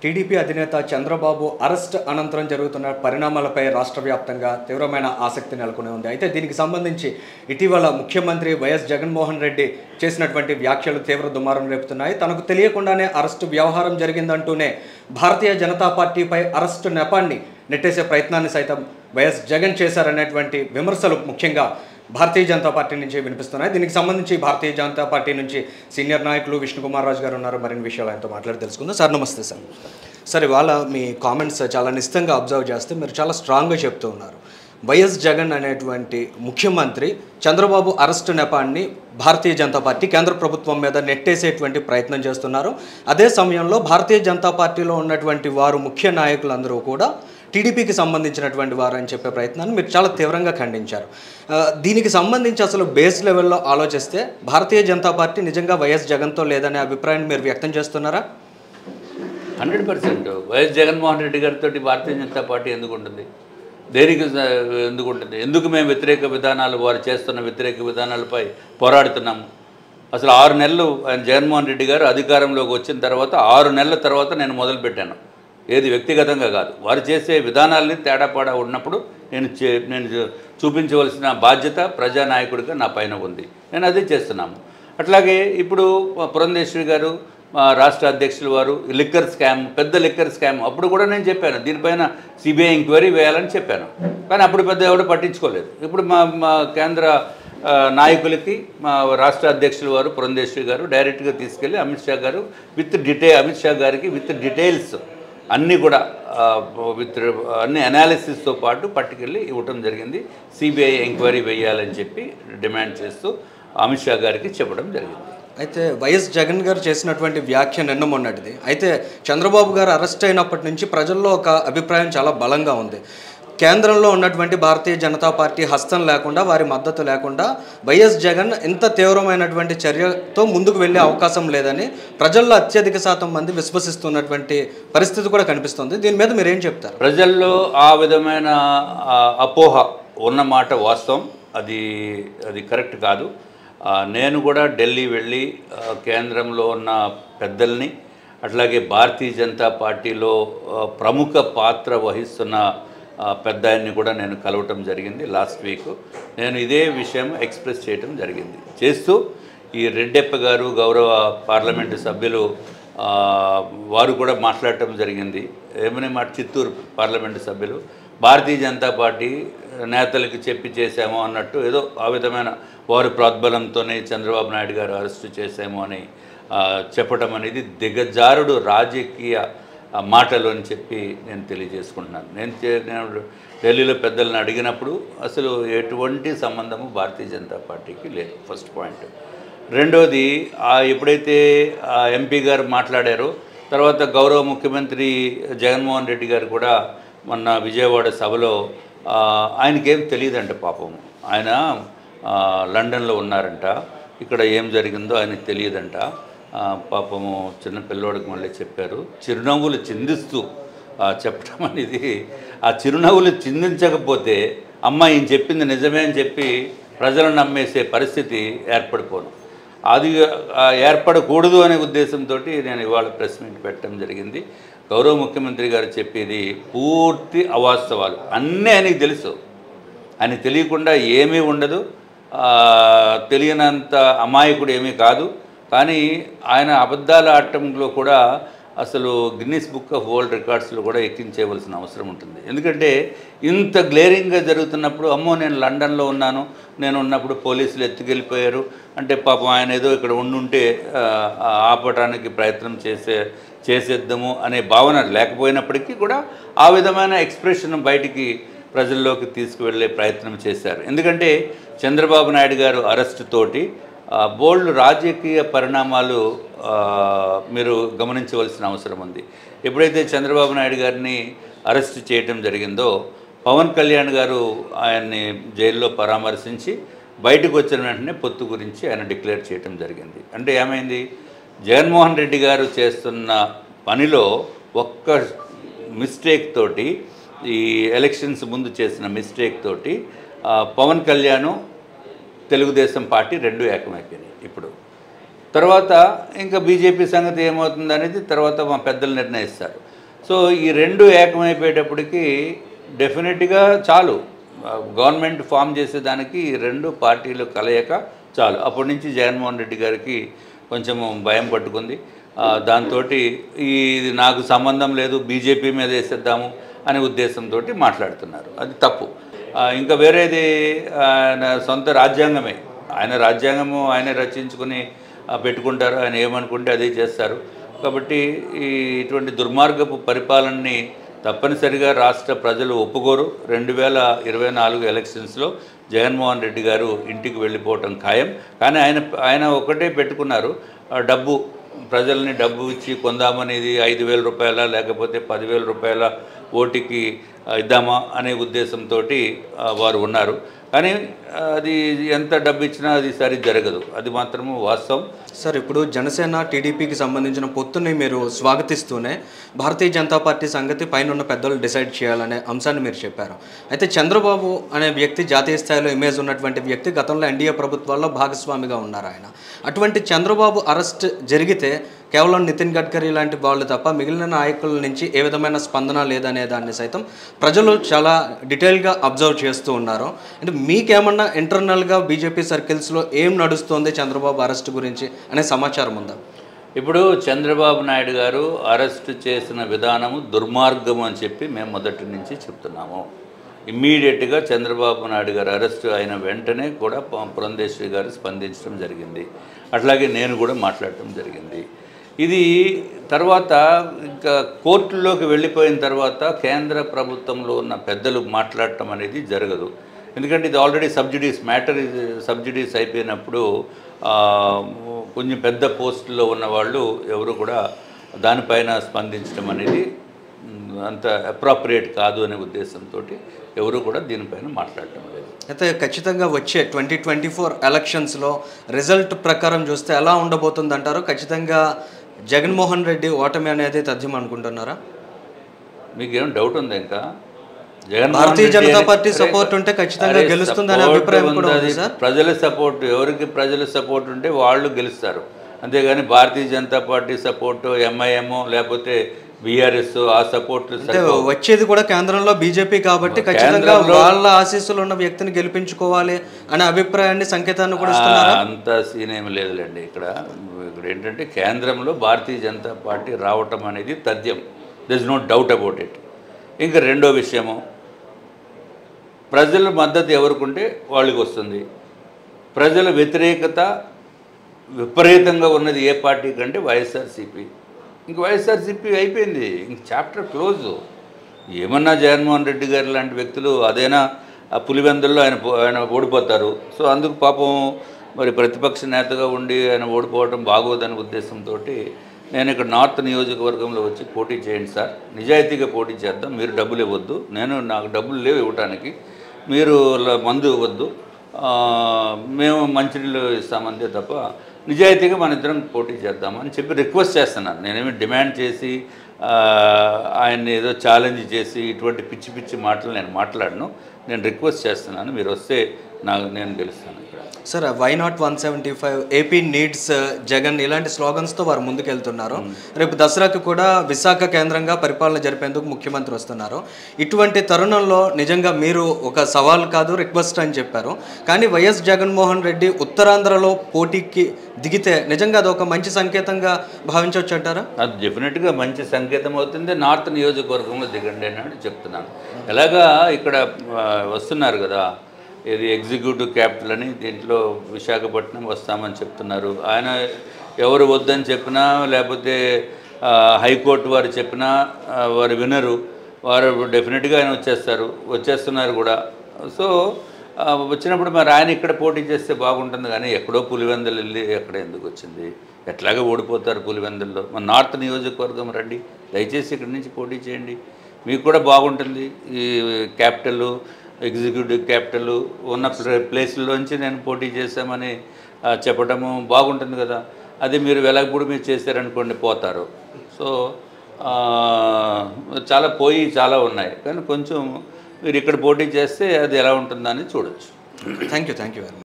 TDP అధినేత Chandrababu arrest అనంతరం జరుగుతున్న పరిణామాలపై రాష్ట్ర వ్యాప్తంగా తీవ్రమైన ఆసక్తి నెలకొని ఉంది అయితే దీనికి సంబంధించి ఇటీవల ముఖ్యమంత్రి వైఎస్ జగన్మోహన్ రెడ్డి చేసినటువంటి వ్యాఖ్యలు తీవ్ర దుమారం రేపుతున్నాయి తనకు తెలియకుండానే అరెస్టు వ్యవహారం జరిగిందంటూనే భారతీయ జనతా పార్టీపై అరెస్టు నెపాన్ని నెట్టేసే ప్రయత్నాన్ని సైతం వైఎస్ జగన్ చేశారనేటువంటి విమర్శలు ముఖ్యంగా భారతీయ జనతా పార్టీ నుంచి వినిపిస్తున్నాయి దీనికి సంబంధించి భారతీయ జనతా పార్టీ నుంచి సీనియర్ నాయకులు విష్ణుకుమార్ రాజు గారు ఉన్నారు మరిన్ని విషయాలు ఆయనతో మాట్లాడి తెలుసుకుందాం సార్ నమస్తే సార్ సార్ ఇవాళ మీ కామెంట్స్ చాలా నిశ్చితంగా అబ్జర్వ్ చేస్తే మీరు చాలా స్ట్రాంగ్గా చెప్తూ ఉన్నారు వైఎస్ జగన్ అనేటువంటి ముఖ్యమంత్రి చంద్రబాబు అరెస్టు నెపాన్ని భారతీయ జనతా పార్టీ కేంద్ర ప్రభుత్వం మీద నెట్టేసేటువంటి ప్రయత్నం చేస్తున్నారు అదే సమయంలో భారతీయ జనతా పార్టీలో ఉన్నటువంటి వారు ముఖ్య నాయకులందరూ కూడా టీడీపీకి సంబంధించినటువంటి వారు అని చెప్పే ప్రయత్నాన్ని మీరు చాలా తీవ్రంగా ఖండించారు ఆ, దీనికి సంబంధించి అసలు బేస్ లెవెల్లో ఆలోచిస్తే భారతీయ జనతా పార్టీ నిజంగా వైఎస్ జగన్తో లేదనే అభిప్రాయాన్ని మీరు వ్యక్తం చేస్తున్నారా hundred percent YS Jaganmohan Reddy గారితో భారతీయ జనతా పార్టీ ఎందుకు ఉంటుంది దేనికి స- ఎందుకు ఉంటుంది ఎందుకు మేము వ్యతిరేక విధానాలు వారు చేస్తున్న వ్యతిరేక విధానాలపై పోరాడుతున్నాము అసలు ఆరు నెలలు ఆయన జగన్మోహన్ రెడ్డి గారు అధికారంలోకి వచ్చిన తర్వాత ఆరు నెలల తర్వాత నేను మొదలుపెట్టాను ఏది వ్యక్తిగతంగా కాదు వారు చేసే విధానాల్ని తేడాపాడా ఉన్నప్పుడు నేను చే నేను చూ- చూపించవలసిన బాధ్యత ప్రజానాయకుడిగా నా పైన ఉంది నేను అదే చేస్తున్నాము అట్లాగే ఇప్పుడు పురంధేశ్వరి గారు మా రాష్ట్ర అధ్యక్షులు వారు లిక్కర్ స్కామ్ పెద్ద లిక్కర్ స్కామ్ అప్పుడు కూడా నేను చెప్పాను దీనిపైన సిబిఐ ఎంక్వైరీ వేయాలని చెప్పాను కానీ అప్పుడు పెద్ద ఎవరు పట్టించుకోలేదు ఇప్పుడు మా మా కేంద్ర ఆ, నాయకులకి మా రాష్ట్ర అధ్యక్షులు వారు పురంధేశ్వరి గారు డైరెక్ట్గా తీసుకెళ్ళి అమిత్ షా గారు విత్ డిటైల్ అమిత్ షా గారికి విత్ డీటెయిల్స్ అన్నీ కూడా ఆ, విత్ అన్ని అనాలిసిస్తో పాటు పట్టుకెళ్ళి ఇవ్వటం జరిగింది సిబిఐ ఎంక్వైరీ వేయాలని చెప్పి డిమాండ్ చేస్తూ అమిత్ షా గారికి చెప్పడం జరిగింది అయితే వైఎస్ జగన్ గారు చేసినటువంటి వ్యాఖ్య నిన్న మొన్నటిది అయితే చంద్రబాబు గారు అరెస్ట్ అయినప్పటి నుంచి ప్రజల్లో ఒక అభిప్రాయం చాలా బలంగా ఉంది కేంద్రంలో ఉన్నటువంటి భారతీయ జనతా పార్టీ హస్తం లేకుండా వారి మద్దతు లేకుండా వైఎస్ జగన్ ఇంత తీవ్రమైనటువంటి చర్యతో ముందుకు వెళ్ళే అవకాశం లేదని ప్రజల్లో అత్యధిక శాతం మంది విశ్వసిస్తున్నటువంటి పరిస్థితి కూడా కనిపిస్తుంది దీని మీద మీరు ఏం చెప్తారు ప్రజల్లో ఆ విధమైన ఆ, అపోహ ఉన్నమాట వాస్తవం అది అది కరెక్ట్ కాదు ఆ, నేను కూడా ఢిల్లీ వెళ్ళి ఆ, కేంద్రంలో ఉన్న పెద్దల్ని అట్లాగే భారతీయ జనతా పార్టీలో ఆ, ప్రముఖ పాత్ర వహిస్తున్న ఆ, పెద్ద ఆయన్ని కూడా నేను కలవటం జరిగింది లాస్ట్ వీక్ నేను ఇదే విషయం ఎక్స్ప్రెస్ చేయటం జరిగింది చేస్తూ ఈ రెడ్డెప్ప గారు గౌరవ పార్లమెంటు సభ్యులు ఆ, వారు కూడా మాట్లాడటం జరిగింది ఏమని మాట చిత్తూరు పార్లమెంటు సభ్యులు భారతీయ జనతా పార్టీ నేతలకు చెప్పి చేశాము అన్నట్టు ఏదో ఆ విధమైన వారి ప్రోద్బలంతోనే చంద్రబాబు నాయుడు గారు అరెస్టు చేశాము అని ఆ, చెప్పటం అనేది దిగజారుడు రాజకీయ ఆ, మాటలు అని చెప్పి నేను తెలియజేసుకుంటున్నాను నేను చే- నేను ఢిల్లీలో పెద్దలను అడిగినప్పుడు అసలు ఎటువంటి సంబంధము భారతీయ జనతా పార్టీకి లేదు ఫస్ట్ పాయింట్ రెండోది ఆ ఎప్పుడైతే ఆ ఎంపీ గారు మాట్లాడారో తర్వాత గౌరవ ముఖ్యమంత్రి జగన్మోహన్ రెడ్డి గారు కూడా మొన్న విజయవాడ సభలో ఆ, ఆయనకేం తెలియదంట పాపం ఆయన ఆ, లండన్లో ఉన్నారంట ఇక్కడ ఏం జరిగిందో ఆయనకు తెలియదంట ఆ, పాపము చిన్న పిల్లోడికి మళ్ళీ చెప్పారు చిరునవ్వులు చిందిస్తూ ఆ, చెప్పడం అనేది ఆ చిరునవ్వులు చిందించకపోతే అమ్మ ఈయన చెప్పింది నిజమే అని చెప్పి ప్రజలను నమ్మేసే పరిస్థితి ఏర్పడిపోను అది ఆ, ఏర్పడకూడదు అనే ఉద్దేశంతో నేను ఇవాళ ప్రెస్ మీట్ పెట్టడం జరిగింది గౌరవ ముఖ్యమంత్రి గారు చెప్పేది పూర్తి అవాస్తవాలు అన్నీ ఆయనకి తెలుసు ఆయన తెలియకుండా ఏమీ ఉండదు ఆ, తెలియనంత అమాయకుడు ఏమీ కాదు కానీ ఆయన అబద్ధాల ఆటంలో కూడా అసలు గిన్నీస్ బుక్ ఆఫ్ వరల్డ్ రికార్డ్స్లో కూడా ఎక్కించేయవలసిన అవసరం ఉంటుంది ఎందుకంటే ఇంత గ్లేరింగ్గా జరుగుతున్నప్పుడు అమ్మో నేను లండన్లో ఉన్నాను నేను ఉన్నప్పుడు పోలీసులు ఎత్తుకెళ్ళిపోయారు అంటే పాపం ఆయన ఏదో ఇక్కడ ఉండుంటే ఆ, ఆపటానికి ప్రయత్నం చేసే చేసేద్దాము అనే భావన లేకపోయినప్పటికీ కూడా ఆ విధమైన ఎక్స్ప్రెషన్ బయటికి ప్రజల్లోకి తీసుకువెళ్ళే ప్రయత్నం చేశారు ఎందుకంటే చంద్రబాబు నాయుడు గారు అరెస్ట్ తోటి ఆ, బోల్డ్ రాజకీయ పరిణామాలు ఆ, మీరు గమనించవలసిన అవసరం ఉంది ఎప్పుడైతే చంద్రబాబు నాయుడు గారిని అరెస్ట్ చేయటం జరిగిందో పవన్ కళ్యాణ్ గారు ఆయన్ని జైల్లో పరామర్శించి బయటకు వచ్చిన వెంటనే పొత్తు గురించి ఆయన డిక్లేర్ చేయటం జరిగింది అంటే ఏమైంది జగన్మోహన్ రెడ్డి గారు చేస్తున్న పనిలో ఒక్క మిస్టేక్ తోటి ఈ ఎలక్షన్స్ ముందు చేసిన మిస్టేక్ తోటి ఆ, పవన్ కళ్యాణ్ తెలుగుదేశం పార్టీ రెండు ఏకమైపోయినాయి ఇప్పుడు తర్వాత ఇంకా బీజేపీ సంగతి ఏమవుతుంది అనేది తర్వాత మా పెద్దలు నిర్ణయిస్తారు సో ఈ రెండు ఏకమైపోయేటప్పటికి డెఫినెట్గా చాలు ఆ, గవర్నమెంట్ ఫామ్ చేసేదానికి ఈ రెండు పార్టీలు కలయిక చాలు అప్పటి నుంచి జగన్మోహన్ రెడ్డి గారికి కొంచెం భయం పట్టుకుంది దాంతో ఇది నాకు సంబంధం లేదు బీజేపీ మీద వేసేద్దాము అనే ఉద్దేశంతో మాట్లాడుతున్నారు అది తప్పు ఆ, ఇంకా వేరేది ఆయన సొంత రాజ్యాంగమే ఆయన రాజ్యాంగము ఆయన రచించుకుని ఆ, పెట్టుకుంటారు ఆయన ఏమనుకుంటే అదే చేస్తారు కాబట్టి ఈ ఇటువంటి దుర్మార్గపు పరిపాలనని తప్పనిసరిగా రాష్ట్ర ప్రజలు ఒప్పుకోరు రెండు వేల ఇరవై నాలుగు ఎలక్షన్స్లో జగన్మోహన్ రెడ్డి గారు ఇంటికి వెళ్ళిపోవటం ఖాయం కానీ ఆయన ఆయన ఒకటే పెట్టుకున్నారు ఆ డబ్బు ప్రజల్ని డబ్బు ఇచ్చి కొందామనేది ఐదు వేల రూపాయల లేకపోతే పదివేల రూపాయల ఓటుకి ఆ, ఇద్దామా అనే ఉద్దేశంతో వారు ఉన్నారు కానీ ఆ, అది ఎంత డబ్బు ఇచ్చినా అది సరి జరగదు అది మాత్రము వాస్తవం సార్ ఇప్పుడు జనసేన టీడీపీకి సంబంధించిన పొత్తుని మీరు స్వాగతిస్తూనే భారతీయ జనతా పార్టీ సంగతి పైన ఉన్న పెద్దలు డిసైడ్ చేయాలనే అంశాన్ని మీరు చెప్పారు అయితే చంద్రబాబు అనే వ్యక్తి జాతీయ స్థాయిలో ఇమేజ్ ఉన్నటువంటి వ్యక్తి గతంలో ఎన్డీఏ ప్రభుత్వాల్లో భాగస్వామిగా ఉన్నారు ఆయన అటువంటి చంద్రబాబు అరెస్ట్ జరిగితే కేవలం నితిన్ గడ్కరీ లాంటి వాళ్ళు తప్ప మిగిలిన నాయకుల నుంచి ఏ విధమైన స్పందన లేదనే దాన్ని సైతం ప్రజలు చాలా డీటెయిల్గా అబ్జర్వ్ చేస్తూ ఉన్నారు అంటే మీకేమన్నా ఇంటర్నల్గా బీజేపీ సర్కిల్స్లో ఏం నడుస్తోంది చంద్రబాబు అరెస్ట్ గురించి అనే సమాచారం ఉందా ఇప్పుడు చంద్రబాబు నాయుడు గారు అరెస్ట్ చేసిన విధానము దుర్మార్గం అని చెప్పి మేము మొదటి నుంచి చెప్తున్నాము ఇమ్మీడియట్గా చంద్రబాబు నాయుడు గారు అరెస్ట్ అయిన వెంటనే కూడా ప- పురంధేశ్వరి గారు స్పందించడం జరిగింది అట్లాగే నేను కూడా మాట్లాడటం జరిగింది ఇది తర్వాత ఇంకా కోర్టులోకి వెళ్ళిపోయిన తర్వాత కేంద్ర ప్రభుత్వంలో ఉన్న పెద్దలు మాట్లాడటం అనేది జరగదు ఎందుకంటే ఇది ఆల్రెడీ సబ్సిడీస్ మ్యాటర్ ఇది సబ్సిడీస్ అయిపోయినప్పుడు ఆ, కొంచెం పెద్ద పోస్టుల్లో ఉన్న వాళ్ళు ఎవరు కూడా దానిపైన స్పందించడం అనేది మ్, అంత అప్రాప్రియేట్ కాదు అనే ఉద్దేశంతో ఎవరు కూడా దీనిపైన మాట్లాడటం లేదు అయితే ఖచ్చితంగా వచ్చే ట్వంటీ ట్వంటీ ఫోర్ ఎలక్షన్స్లో రిజల్ట్ ప్రకారం చూస్తే ఎలా ఉండబోతుంది అంటారు ఖచ్చితంగా జగన్మోహన్ రెడ్డి ఓటమి అనేది తథ్యం అనుకుంటున్నారా మీకేం డౌట్ ఉందా ఇంకా జగన్మోహన్ భారతీయ రెడ్డి జనతా అని- పార్టీ అరే, support ఉంటే ఖచ్చితంగా అరే, గెలుస్తుందనే support అభిప్రాయం కూడా ఉంది, ఉంది అది సార్. ప్రజల సపోర్ట్ ఎవరికి ప్రజల సపోర్ట్ ఉంటే వాళ్ళు గెలుస్తారు అంతేగాని Bharatiya Janata party support MIM లేకపోతే బీఆర్ఎస్ ఆ సపోర్ట్లు అంటే వచ్చేది కూడా కేంద్రంలో బీజేపీ కాబట్టి ఖచ్చితంగా కేంద్రంలో- వాళ్ళ ఆశీస్సులు ఉన్న వ్యక్తిని గెలిపించుకోవాలి అనే అభిప్రాయాన్ని సంకేతాన్ని కూడా ఇస్తున్నారా అంత సీన్ ఏమి లేదులేండి ఇక్కడ ఇక్కడ ఏంటంటే కేంద్రంలో భారతీయ జనతా పార్టీ రావటం అనేది తథ్యం this no doubt about it ఇంకా రెండో విషయము ప్రజల మద్దతు ఎవరికుంటే వాళ్ళకి వస్తుంది ప్రజల వ్యతిరేకత విపరీతంగా ఉన్నది ఏ పార్టీ కంటే వైఎస్ఆర్సీపీ ఇంక వైఎస్ఆర్సీపీ అయిపోయింది ఇంక చాప్టర్ క్లోజ్ ఏమన్నా జగన్మోహన్ రెడ్డి గారు లాంటి వ్యక్తులు అదైనా ఆ పులివెందుల్లో ఆయన పో- ఆయన ఓడిపోతారు సో అందుకు పాపం మరి ప్రతిపక్ష నేతగా ఉండి ఆయన ఓడిపోవడం బాగోదనే ఉద్దేశంతో నేను ఇక్కడ నార్త్ నియోజకవర్గంలో వచ్చి పోటీ చేయండి సార్ నిజాయితీగా పోటీ చేద్దాం మీరు డబ్బులు ఇవ్వద్దు నేను నాకు డబ్బులు లేవు ఇవ్వటానికి మీరు ల- మందు ఇవ్వద్దు ఆ, మేము మంచినీళ్ళు ఇస్తామంతే తప్ప నిజాయితీగా మన ఇద్దరం పోటీ చేద్దామని చెప్పి రిక్వెస్ట్ చేస్తున్నాను నేనేమి డిమాండ్ చేసి ఆ, ఆయన్ని ఏదో ఛాలెంజ్ చేసి ఇటువంటి పిచ్చి పిచ్చి మాటలు నేను మాట్లాడను నేను రిక్వెస్ట్ చేస్తున్నాను మీరు వస్తే నాకు నేను గెలుస్తాను ఇక్కడ sir why not one seventy five AP needs Jagan ఇలాంటి స్లోగన్స్తో వారు ముందుకెళ్తున్నారు రేపు దసరాకు కూడా విశాఖ కేంద్రంగా పరిపాలన జరిపేందుకు ముఖ్యమంత్రి వస్తున్నారు ఇటువంటి తరుణంలో నిజంగా మీరు ఒక సవాల్ కాదు రిక్వెస్ట్ అని చెప్పారు కానీ వైఎస్ జగన్మోహన్ రెడ్డి ఉత్తరాంధ్రలో పోటీకి దిగితే నిజంగా అది ఒక మంచి సంకేతంగా భావించవచ్చు అంటారా అది డెఫినెట్గా మంచి సంకేతం అవుతుంది నార్త్ నియోజకవర్గంలో దిగండి అని చెప్తున్నాను ఎలాగా ఇక్కడ ఆ, వస్తున్నారు కదా ఇది ఎగ్జిక్యూటివ్ క్యాపిటల్ అని దీంట్లో విశాఖపట్నం వస్తామని చెప్తున్నారు ఆయన ఎవరు వద్దని చెప్పినా లేకపోతే ఆ, హైకోర్టు వారు చెప్పినా ఆ, వారు వినరు వారు డెఫినెట్గా ఆయన వచ్చేస్తారు వచ్చేస్తున్నారు కూడా సో ఆ, వచ్చినప్పుడు మరి ఆయన ఇక్కడ పోటీ చేస్తే బాగుంటుంది కానీ ఎక్కడో పులివెందులు వెళ్ళి ఎక్కడ ఎందుకు వచ్చింది ఎట్లాగా ఓడిపోతారు పులివెందుల్లో మన నార్త్ నియోజకవర్గం రండి దయచేసి ఇక్కడి నుంచి పోటీ చేయండి మీకు కూడా బాగుంటుంది ఈ క్యాపిటల్ ఎగ్జిక్యూటివ్ క్యాపిటల్ ఉన్న ప్లే- ప్లేసుల్లోంచి నేను పోటీ చేశామని ఆ, చెప్పడము బాగుంటుంది కదా అది మీరు వెలగపూడి మీరు చేశారనుకోండి పోతారు సో ఆ, చాలా పోయి చాలా ఉన్నాయి కానీ కొంచెం మీరు ఇక్కడ పోటీ చేస్తే అది ఎలా ఉంటుందని చూడొచ్చు thank you thank you very much